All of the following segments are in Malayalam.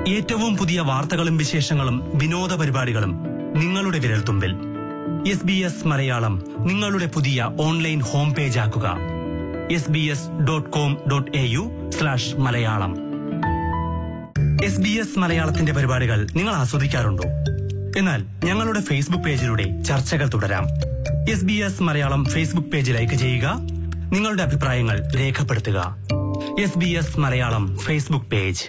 ഏറ്റവും പുതിയ വാർത്തകളും വിശേഷങ്ങളും വിനോദ പരിപാടികളും നിങ്ങളുടെ വിരൽത്തുമ്പിൽ എസ് ബി എസ് മലയാളം നിങ്ങളുടെ പുതിയ ഓൺലൈൻ ഹോം പേജ് ആക്കുക S B S dot com dot A U slash Malayalam S B S മലയാളത്തിന്റെ പരിപാടികൾ നിങ്ങൾ ആസ്വദിക്കാറുണ്ടോ എന്നാൽ ഞങ്ങളുടെ ഫേസ്ബുക്ക് പേജിലൂടെ ചർച്ചകൾ തുടരാം S B S Malayalam Facebook page like ചെയ്യുക നിങ്ങളുടെ അഭിപ്രായങ്ങൾ രേഖപ്പെടുത്തുക S B S Malayalam Facebook page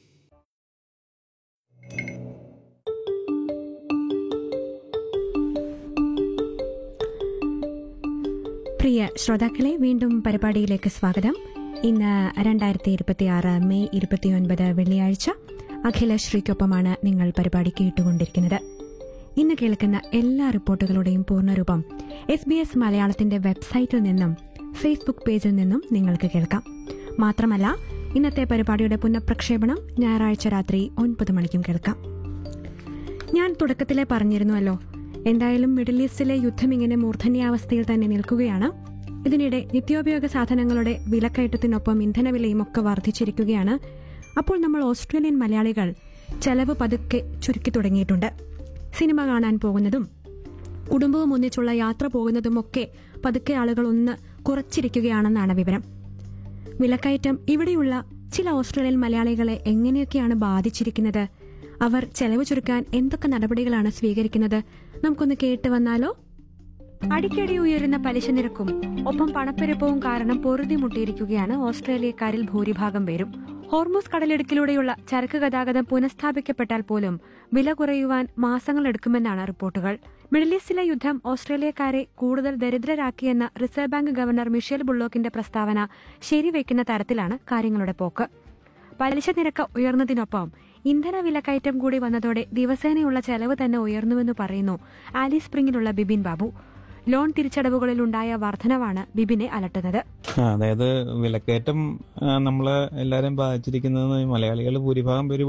പ്രിയ ശ്രോതാക്കളെ വീണ്ടും പരിപാടിയിലേക്ക് സ്വാഗതം ഇന്ന് രണ്ടായിരത്തി ഇരുപത്തിയാറ് മെയ് ഇരുപത്തിയൊൻപത് വെള്ളിയാഴ്ച അഖിലശ്രീക്കൊപ്പമാണ് നിങ്ങൾ പരിപാടി കേട്ടുകൊണ്ടിരിക്കുന്നത് ഇന്ന് കേൾക്കുന്ന എല്ലാ റിപ്പോർട്ടുകളുടെയും പൂർണ്ണരൂപം എസ് ബി എസ് മലയാളത്തിന്റെ വെബ്സൈറ്റിൽ നിന്നും ഫേസ്ബുക്ക് പേജിൽ നിന്നും നിങ്ങൾക്ക് കേൾക്കാം മാത്രമല്ല ഇന്നത്തെ പരിപാടിയുടെ പുനഃപ്രക്ഷേപണം ഞായറാഴ്ച രാത്രി ഒൻപത് മണിക്കും കേൾക്കാം ഞാൻ തുടക്കത്തിലെ പറഞ്ഞിരുന്നുവല്ലോ എന്തായാലും മിഡിൽ ഈസ്റ്റിലെ യുദ്ധം ഇങ്ങനെ മൂർധന്യാവസ്ഥയിൽ തന്നെ നിൽക്കുകയാണ് ഇതിനിടെ നിത്യോപയോഗ സാധനങ്ങളുടെ വിലക്കയറ്റത്തിനൊപ്പം ഇന്ധനവിലയും ഒക്കെ വർദ്ധിച്ചിരിക്കുകയാണ് അപ്പോൾ നമ്മൾ ഓസ്ട്രേലിയൻ മലയാളികൾ ചെലവ് പതുക്കെ ചുരുക്കി തുടങ്ങിയിട്ടുണ്ട് സിനിമ കാണാൻ പോകുന്നതും കുടുംബവും ഒന്നിച്ചുള്ള യാത്ര പോകുന്നതുമൊക്കെ പതുക്കെ ആളുകൾ ഒന്ന് കുറച്ചിരിക്കുകയാണെന്നാണ് വിവരം വിലക്കയറ്റം ഇവിടെയുള്ള ചില ഓസ്ട്രേലിയൻ മലയാളികളെ എങ്ങനെയൊക്കെയാണ് ബാധിച്ചിരിക്കുന്നത് അവർ ചെലവ് ചുരുക്കാൻ എന്തൊക്കെ നടപടികളാണ് സ്വീകരിക്കുന്നത് നമുക്കൊന്ന് കേട്ട് വന്നാലോ അടിക്കടി ഉയരുന്ന പലിശ നിരക്കും ഒപ്പം പണപ്പെരുപ്പവും കാരണം പൊറുതിമുട്ടിയിരിക്കുകയാണ് ഓസ്ട്രേലിയക്കാരിൽ ഭൂരിഭാഗം പേരും ഹോർമോസ് കടലിടുക്കിലൂടെയുള്ള ചരക്ക് ഗതാഗതം പുനഃസ്ഥാപിക്കപ്പെട്ടാൽ പോലും വില കുറയുവാൻ മാസങ്ങളെടുക്കുമെന്നാണ് റിപ്പോർട്ടുകൾ മിഡിൽ ഈസ്റ്റിലെ യുദ്ധം ഓസ്ട്രേലിയക്കാരെ കൂടുതൽ ദരിദ്രരാക്കിയെന്ന റിസർവ് ബാങ്ക് ഗവർണർ മിഷേൽ ബുള്ളോക്കിന്റെ പ്രസ്താവന ശരിവയ്ക്കുന്ന തരത്തിലാണ് കാര്യങ്ങളുടെ പോക്ക് പലിശ നിരക്ക് ഉയർന്നതിനൊപ്പം ഇന്ധന വിലക്കയറ്റം കൂടി വന്നതോടെ ദിവസേനയുള്ള ചെലവ് തന്നെ ഉയർന്നുവെന്ന് പറയുന്നു ആലിസ് സ്പ്രിംഗിലുള്ള ബിബിൻ ബാബു ലോൺ തിരിച്ചടവുകളിലുണ്ടായ വർധനവാണ് ബിബിനെ അലട്ടുന്നത് ആ, അതായത് വിലക്കയറ്റം ആ, നമ്മളെ എല്ലാരെയും ബാധിച്ചിരിക്കുന്നത് മലയാളികൾ ഭൂരിഭാഗം പേര്